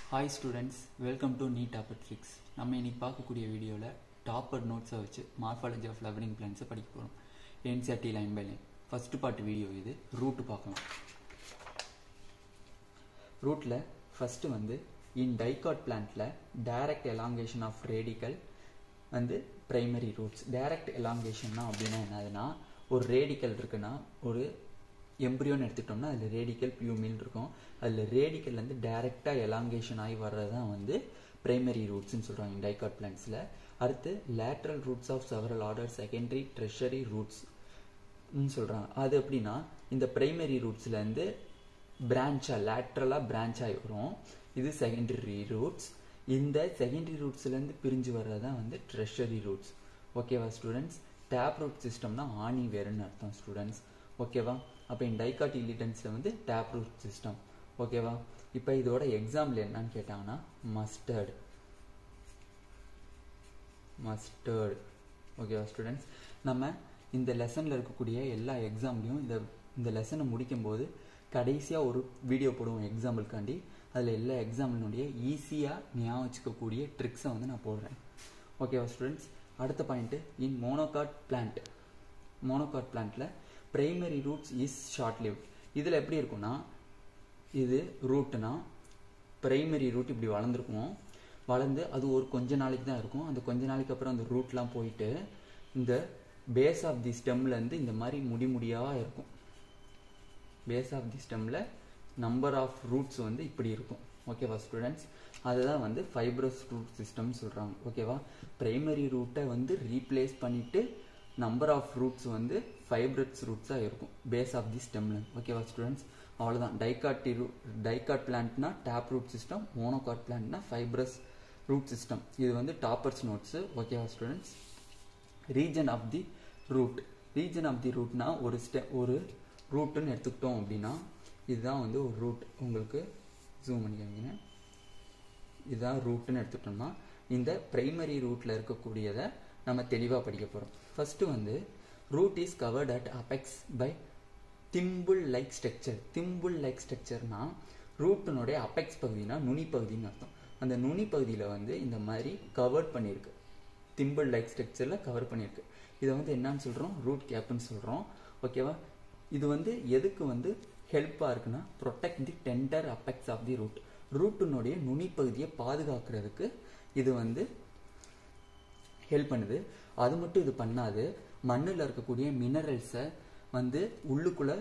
hi students welcome to NEET டாப்பட்ரிக்ஸ் நம்ம இன்னைக்கு பார்க்கக்கூடிய வீடியோவில் டாப்பர் நோட்ஸை வச்சு மார்ஃபாலஜி ஆஃப் லெவனிங் பிளான்ஸை படிக்க போகிறோம் NCERT line by line first part video இது ரூட் பார்க்கலாம் ரூட்டில் ஃபஸ்ட்டு வந்து இன் டைகாட் பிளான்ட்டில் டைரக்ட் எலாங்கேஷன் ஆஃப் ரேடிக்கல் வந்து பிரைமரி ரூட்ஸ் டைரக்ட் எலாங்கேஷன்னா அப்படின்னா என்னதுன்னா ஒரு ரேடிக்கல் இருக்குன்னா ஒரு எம்ப்ரியோன்னு எடுத்துட்டோம்னா அதில் ரேடிக்கல் பியூமில் இருக்கும் அதில் ரேடிக்கல்லேருந்து டைரெக்டாக எலாங்கேஷன் ஆகி வர்றது தான் வந்து பிரைமரி ரூட்ஸ்னு சொல்கிறாங்க டைகாட் பிளான்ஸில் அடுத்து lateral roots of several order secondary tertiary ரூட்ஸ்ன்னு சொல்கிறாங்க அது எப்படின்னா இந்த பிரைமரி ரூட்ஸ்லேருந்து பிரான்ச்சாக லேட்ரலாக பிரான்ச் ஆகி வரும் இது செகண்டரி ரூட்ஸ் இந்த செகண்டரி ரூட்ஸ்லேருந்து பிரிஞ்சு வர்றது தான் வந்து ட்ரெஷரி ரூட்ஸ் ஓகேவா ஸ்டூடெண்ட்ஸ் டேப் ரூட் சிஸ்டம்னா ஆணி வேறுன்னு அர்த்தம் ஸ்டூடெண்ட்ஸ் ஓகேவா அப்போ இந்த டைகாட் இல்லிடன்ஸில் வந்து டேப் ரூட் சிஸ்டம் ஓகேவா இப்போ இதோட எக்ஸாம்பிள் என்னன்னு கேட்டாங்கன்னா மஸ்டர்டு மஸ்டர்டு ஓகேவா ஸ்டூடெண்ட்ஸ் நம்ம இந்த லெசனில் இருக்கக்கூடிய எல்லா எக்ஸாம்லையும் இந்த இந்த லெசனை முடிக்கும்போது கடைசியாக ஒரு வீடியோ போடுவோம் எக்ஸாம்பிளுக்காண்டி அதில் எல்லா எக்ஸாம்பிளினுடைய ஈஸியாக ஞாபகம் வச்சுக்கக்கூடிய ட்ரிக்ஸை வந்து நான் போடுறேன் ஓகேவா ஸ்டூடெண்ட்ஸ் அடுத்த point in monocot plant monocot பிளான்ட்டில் primary roots is short live இதில் எப்படி இருக்கும்னா இது ரூட்னா பிரைமரி ரூட் இப்படி வளர்ந்துருக்கும் வளர்ந்து அது ஒரு கொஞ்ச நாளைக்கு தான் இருக்கும் அந்த கொஞ்ச நாளைக்கு அப்புறம் அந்த ரூட்லாம் போயிட்டு இந்த பேஸ் ஆஃப் தி ஸ்டெம்லேருந்து இந்த மாதிரி முடி முடியாக இருக்கும் பேஸ் ஆஃப் தி ஸ்டெம்மில் நம்பர் ஆஃப் ரூட்ஸ் வந்து இப்படி இருக்கும் ஓகேவா ஸ்டூடெண்ட்ஸ் அதுதான் வந்து ஃபைப்ரஸ் ரூட் சிஸ்டம் சொல்கிறாங்க ஓகேவா பிரைமரி ரூட்டை வந்து ரீப்ளேஸ் பண்ணிவிட்டு நம்பர் ஆஃப் ரூட்ஸ் வந்து ஃபைப்ரட்ஸ் ரூட்ஸாக இருக்கும் பேஸ் ஆஃப் தி ஸ்டெம்ல ஓகேவா ஸ்டூடெண்ட்ஸ் அவ்வளோதான் டைகாட்டி ரூ டைகாட் பிளான்ட்னா டேப் ரூட் சிஸ்டம் மோனோகாட் பிளான்ட்னா ஃபைப்ரஸ் ரூட் சிஸ்டம் இது வந்து டாப்பர்ஸ் நோட்ஸு ஓகேவா students region of the root region of the ரூட்னா ஒரு ஸ்டெ ஒரு ரூட்டுன்னு எடுத்துக்கிட்டோம் அப்படின்னா இதுதான் வந்து ஒரு ரூட் உங்களுக்கு ஜூம் பண்ணி காமிக்கிறேன் இதுதான் ரூட்டுன்னு எடுத்துக்கிட்டோம்னா இந்த பிரைமரி ரூட்டில் இருக்கக்கூடியதை நம்ம தெளிவாக படிக்க போகிறோம் ஃபஸ்ட்டு வந்து root is covered at apex by thimble like structure thimble like ஸ்ட்ரக்சர்னா ரூட்டினுடைய அபெக்ஸ் பகுதினா நுனி பகுதின்னு அர்த்தம் அந்த நுனி பகுதியில் வந்து இந்த மாதிரி கவர்ட் பண்ணியிருக்கு திம்பிள் லைக் ஸ்ட்ரக்சரில் கவர் பண்ணியிருக்கு இதை வந்து என்னன்னு சொல்கிறோம் ரூட் கேப்னு சொல்கிறோம் ஓகேவா இது வந்து எதுக்கு வந்து ஹெல்ப்பாக இருக்குன்னா protect the tender apex of the root ரூட்டினுடைய நுனி பகுதியை பாதுகாக்கிறதுக்கு இது வந்து ஹெல்ப் பண்ணுது அது மட்டும் இது பண்ணாது மண்ணில் இருக்கக்கூடிய மினரல்ஸை வந்து உள்ளுக்குள்ளே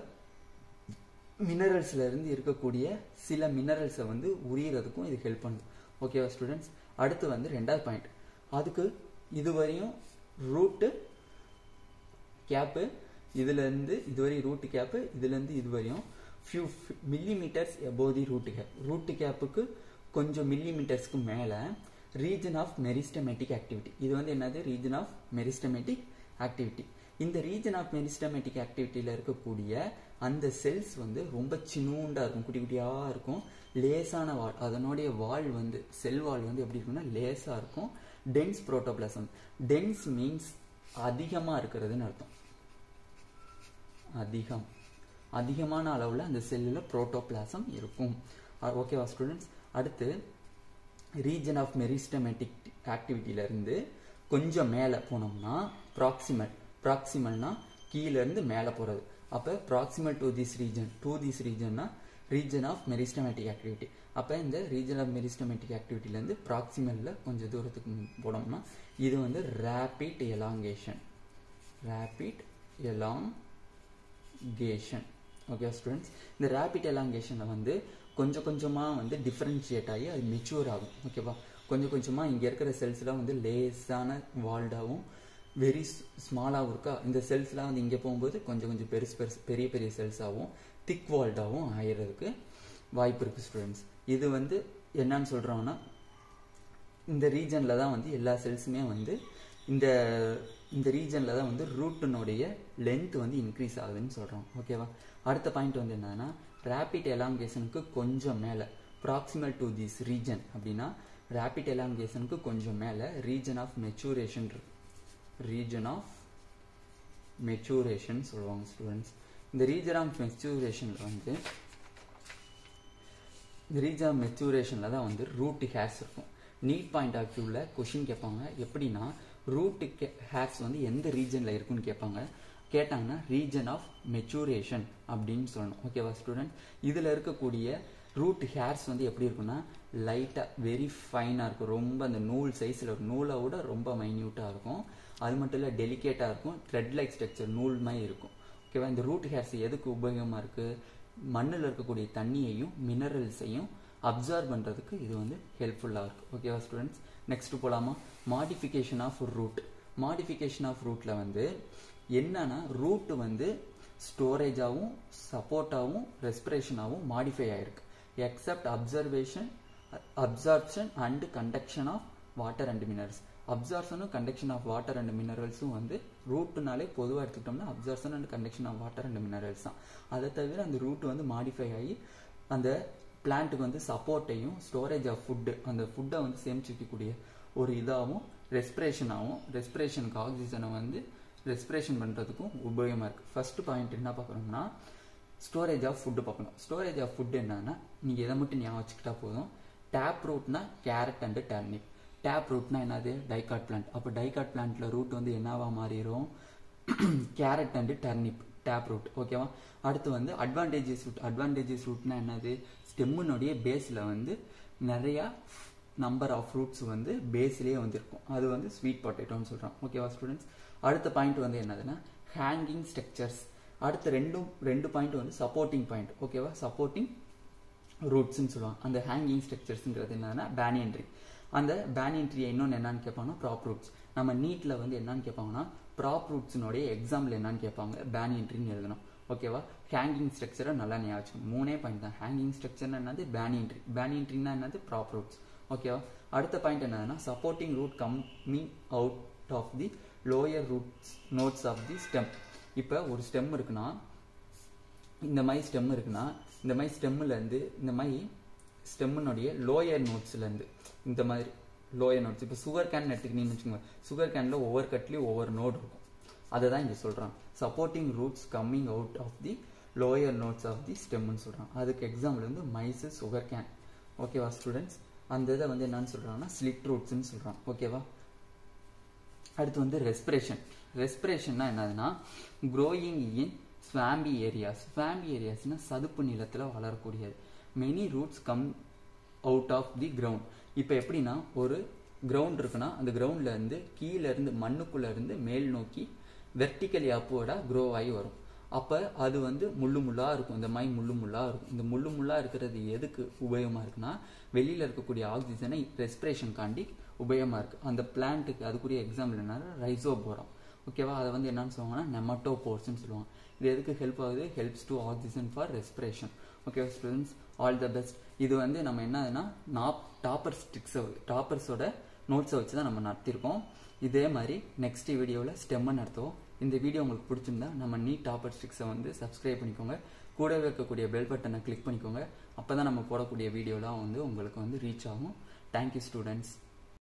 மினரல்ஸில் இருந்து இருக்கக்கூடிய சில மினரல்ஸை வந்து உரியறதுக்கும் இது ஹெல்ப் பண்ணுது ஓகேவா ஸ்டூடெண்ட்ஸ் அடுத்து வந்து ரெண்டாவது பாயிண்ட் அதுக்கு இதுவரையும் ரூட்டு கேப்பு இதுலேருந்து இதுவரை ரூட்டு கேப்பு இதுலேருந்து இதுவரையும் few millimetres above the root cap root கேப்புக்கு கொஞ்சம் மில்லிமீட்டர்ஸ்க்கு மேலே ரீஜன் ஆஃப் மெரிஸ்டமேட்டிக் ஆக்டிவிட்டி இது வந்து என்னது ரீஜன் ஆஃப் மெரிஸ்டமேட்டிக் ஆக்டிவிட்டி இந்த ரீஜன் ஆஃப் மெரிஸ்டமேட்டிக் ஆக்டிவிட்டியில் இருக்கக்கூடிய அந்த செல்ஸ் வந்து ரொம்ப சின்னூண்டாக இருக்கும் குட்டி குட்டியாக இருக்கும் லேசான வால் அதனுடைய வால் வந்து செல் வால் வந்து எப்படி இருக்கும்னா லேசாக இருக்கும் டென்ஸ் புரோட்டோபிளாசம் டென்ஸ் மீன்ஸ் அதிகமாக இருக்கிறதுன்னு அர்த்தம் அதிகம் அதிகமான அளவில் அந்த செல்லில் புரோட்டோபிளாசம் இருக்கும் ஓகேவா ஸ்டூடெண்ட்ஸ் அடுத்து ரீஜன் ஆஃப் மெரிஸ்டமேட்டிக் ஆக்டிவிட்டியிலேருந்து கொஞ்சம் மேலே போனோம்னா ப்ராக்சிமல் ப்ராக்சிமல்னா கீழேருந்து மேலே போகிறது அப்போ proximal to this region to this ரீஜன்னா ரீஜன் ஆஃப் மெரிஸ்டமேட்டிக் ஆக்டிவிட்டி அப்போ இந்த ரீஜன் ஆஃப் மெரிஸ்டமேட்டிக் ஆக்டிவிட்டிலேருந்து ப்ராக்சிமலில் கொஞ்சம் தூரத்துக்கு போனோம்னா இது வந்து rapid elongation rapid elongation okay students இந்த ரேபிட் எலாங்கேஷனில் வந்து கொஞ்சம் கொஞ்சமாக வந்து டிஃப்ரென்ஷியேட் ஆகி அது மெச்சூர் ஆகும் ஓகேவா கொஞ்சம் கொஞ்சமாக இங்கே இருக்கிற செல்ஸ்லாம் வந்து லேஸான வால்டாகவும் வெரி ஸ்மாலாகவும் இருக்கா இந்த செல்ஸ்லாம் வந்து இங்கே போகும்போது கொஞ்சம் கொஞ்சம் பெருசு பெருசு பெரிய பெரிய செல்ஸாகவும் திக் வால்டாகவும் ஆயிடுறதுக்கு வாய்ப்பு இருக்குது ஸ்டூடெண்ட்ஸ் இது வந்து என்னன்னு சொல்கிறோம்னா இந்த ரீஜனில் தான் வந்து எல்லா செல்ஸுமே வந்து இந்த இந்த ரீஜனில் தான் வந்து ரூட்டினுடைய லென்த் வந்து இன்க்ரீஸ் ஆகுதுன்னு சொல்கிறோம் ஓகேவா அடுத்த பாயிண்ட் வந்து என்னன்னா ரேபிட் எலாங்கேஷனுக்கு கொஞ்சம் மேலே ப்ராக்சிமல் டு திஸ் ரீஜன் அப்படின்னா ரேபிட் எலாங்கேஷனுக்கு கொஞ்சம் மேலே region of maturation region of maturation சொல்லுவாங்க ஸ்டூடெண்ட்ஸ் இந்த ரீஜன் ஆஃப் மெச்சூரேஷனில் வந்து ரீஜன் ஆஃப் மெச்சூரேஷனில் தான் வந்து ரூட் ஹேர்ஸ் இருக்கும் நீட் பாயிண்ட் ஆஃப் வியூவில் கொஷின் கேட்பாங்க எப்படின்னா ரூட் ஹேர்ஸ் வந்து எந்த ரீஜனில் இருக்குன்னு கேட்பாங்க கேட்டாங்கன்னா ரீஜன் ஆஃப் மெச்சூரேஷன் அப்படின்னு சொல்லணும் ஓகேவா ஸ்டூடெண்ட் இதில் இருக்கக்கூடிய ரூட் ஹேர்ஸ் வந்து எப்படி இருக்குன்னா லைட்டாக வெரி ஃபைனாக இருக்கும் ரொம்ப அந்த நூல் சைஸில் இருக்கும் நூலை விட ரொம்ப மைன்யூட்டாக இருக்கும் அது மட்டும் இல்லை டெலிகேட்டாக இருக்கும் த்ரெட் லைக் ஸ்ட்ரக்சர் நூல் மாதிரி இருக்கும் ஓகேவா இந்த ரூட் ஹேர்ஸ் எதுக்கு உபயோகமாக இருக்குது மண்ணில் இருக்கக்கூடிய தண்ணியையும் மினரல்ஸையும் அப்சர்வ் பண்ணுறதுக்கு இது வந்து ஹெல்ப்ஃபுல்லாக இருக்குது ஓகேவா ஸ்டூடெண்ட்ஸ் நெக்ஸ்ட் போகலாமா modification of root modification of ரூட்டில் வந்து என்னன்னா ரூட் வந்து ஸ்டோரேஜாகவும் சப்போர்ட்டாகவும் ரெஸ்பிரேஷனாகவும் மாடிஃபை ஆயிருக்கு except observation absorption and conduction of water and minerals அப்சார்ப்ஷனும் கண்டக்ஷன் ஆஃப் வாட்டர் அண்ட் மினரல்ஸும் வந்து ரூட்டுனாலே பொதுவாக எடுத்துக்கிட்டோம்னா absorption and conduction of water and minerals தான் அதை தவிர அந்த ரூட் வந்து மாடிஃபை ஆகி அந்த பிளான்ட்டுக்கு வந்து சப்போர்ட்டையும் ஸ்டோரேஜ் ஆஃப் ஃபுட்டு அந்த ஃபுட்டை வந்து சேமிச்சு வைக்கக்கூடிய ஒரு இதாகவும் ரெஸ்பிரேஷனாகவும் ரெஸ்பிரேஷனுக்கு ஆக்சிஜனை வந்து ரெஸ்பிரேஷன் பண்ணுறதுக்கும் உபயோகமாக இருக்குது ஃபர்ஸ்ட் பாயிண்ட் என்ன பார்க்குறோம்னா ஸ்டோரேஜ் ஆஃப் ஃபுட்டு பார்க்கணும் ஸ்டோரேஜ் ஆஃப் ஃபுட் என்னன்னா நீங்கள் எதை மட்டும் ஞாபகம் வச்சுக்கிட்டா போதும் டேப் ரூட்னா கேரட் அண்டு டர்னிப் டேப் ரூட்னா என்னது டைகாட் பிளான்ட் அப்போ டைகாட் பிளான்ட்ல ரூட் வந்து என்னவா மாறிடும் carrot and turnip tap root ஓகேவா அடுத்து வந்து அட்வான்டேஜஸ் ரூட் அட்வான்டேஜஸ் ரூட்னா என்னது ஸ்டெம்முனுடைய பேஸில் வந்து நிறையா நம்பர் ஆஃப் ஃப்ரூட்ஸ் வந்து பேஸ்லேயே வந்துருக்கும் அது வந்து ஸ்வீட் பொட்டேட்டோன்னு சொல்கிறோம் ஓகேவா ஸ்டூடெண்ட்ஸ் அடுத்த பாயிண்ட் வந்து என்னதுன்னா ஹேங்கிங் ஸ்ட்ரக்சர்ஸ் அடுத்த ரெண்டும் ரெண்டு பாயிண்ட் வந்து சப்போர்ட்டிங் பாயிண்ட் ஓகேவா சப்போர்ட்டிங் ரூட்ஸ்னு சொல்லுவாங்க அந்த ஹேங்கிங் ஸ்ட்ரக்சர்ஸ்ங்கிறது என்னன்னா பேனியன் ட்ரீ அந்த பேனியன் ட்ரீ இன்னொன்று என்னன்னு கேட்பாங்கன்னா ப்ராப் ரூட்ஸ் நம்ம நீட்டில் வந்து என்னன்னு கேட்பாங்கன்னா ப்ராப் ரூட்ஸினுடைய எக்ஸாம்பிள் என்னன்னு கேட்பாங்க பேனியன் ட்ரீன்னு எழுதணும் ஓகேவா ஹேங்கிங் ஸ்ட்ரக்சரை நல்லா ஞாபகம் மூணே பாயிண்ட் தான் ஹேங்கிங் ஸ்ட்ரக்சர்னா என்னது பேனியன் ட்ரீ பேனியன் ட்ரீனா என்னது ப்ராப் ரூட்ஸ் ஓகேவா அடுத்த பாயிண்ட் என்னதுன்னா supporting root coming out of the lower roots nodes of the stem இப்போ ஒரு ஸ்டெம் இருக்குன்னா இந்த மாதிரி ஸ்டெம் இருக்குன்னா இந்த மாதிரி ஸ்டெம்முலேருந்து இந்த மாதிரி ஸ்டெம்முனுடைய லோயர் நோட்ஸ்லேருந்து இந்த மாதிரி லோயர் நோட்ஸ் இப்போ சுகர் கேன் எடுத்துக்கிட்டீங்கன்னு வச்சுக்கோங்க சுகர் கேனில் ஒவ்வொரு கட்லேயும் ஒவ்வொரு நோட் இருக்கும் அதை தான் இங்கே சொல்கிறான் supporting roots coming out of the lower nodes of the ஸ்டெம்னு சொல்கிறான் அதுக்கு எக்ஸாம்பிள் வந்து மைஸு சுகர் கேன் ஓகேவா ஸ்டூடெண்ட்ஸ் அந்த இதை வந்து என்னன்னு சொல்கிறாங்கன்னா ஸ்லிட் ரூட்ஸ்னு சொல்கிறான் ஓகேவா அடுத்து வந்து ரெஸ்பிரேஷன் ரெஸ்பிரேஷன்னா என்னதுன்னா க்ரோயிங் இன் ஸ்வாம்பி ஏரியாஸ் ஸ்வாம்பி ஏரியாஸ்னா சதுப்பு நிலத்தில் வளரக்கூடியது many roots come out of the ground இப்போ எப்படின்னா ஒரு கிரவுண்ட் இருக்குன்னா அந்த கிரவுண்டில் இருந்து கீழே இருந்து மண்ணுக்குள்ளே இருந்து மேல் நோக்கி வெர்டிக்கலி அப்வர்டாக க்ரோ ஆகி வரும் அப்போ அது வந்து முள்ளு முள்ளாக இருக்கும் இந்த மாதிரி முள்ளு முள்ளாக இருக்கும் இந்த முள்ளு முள்ளாக இருக்கிறது எதுக்கு உபயோகமாக இருக்குன்னா வெளியில் இருக்கக்கூடிய ஆக்சிஜனை ரெஸ்பிரேஷன் காண்டி உபயோகமாக இருக்குது அந்த பிளான்ட்டுக்கு அதுக்குரிய எக்ஸாம்பிள் என்னன்னா ரைசோபோரம் ஓகேவா அதை வந்து என்னன்னு சொல்லுவாங்கன்னா நெமட்டோபோர்ஸ்னு சொல்லுவாங்க இது எதுக்கு ஹெல்ப் ஆகுது helps to oxygen for respiration okay students all the best இது வந்து நம்ம என்னதுன்னா நாப் டாப்பர் ஸ்டிக்ஸை டாப்பர்ஸோட நோட்ஸை வச்சு தான் நம்ம நடத்திருக்கோம் இதே மாதிரி நெக்ஸ்ட் வீடியோவில் ஸ்டெம்மை நடத்துவோம் இந்த வீடியோ உங்களுக்கு பிடிச்சிருந்தா நம்ம நீட் டாப்பர் ஸ்டிக்ஸை வந்து சப்ஸ்கிரைப் பண்ணிக்கோங்க கூடவே இருக்கக்கூடிய பெல் பட்டனை கிளிக் பண்ணிக்கோங்க அப்போ தான் நம்ம போடக்கூடிய வீடியோலாம் வந்து உங்களுக்கு வந்து ரீச் ஆகும் தேங்க்யூ ஸ்டூடெண்ட்ஸ்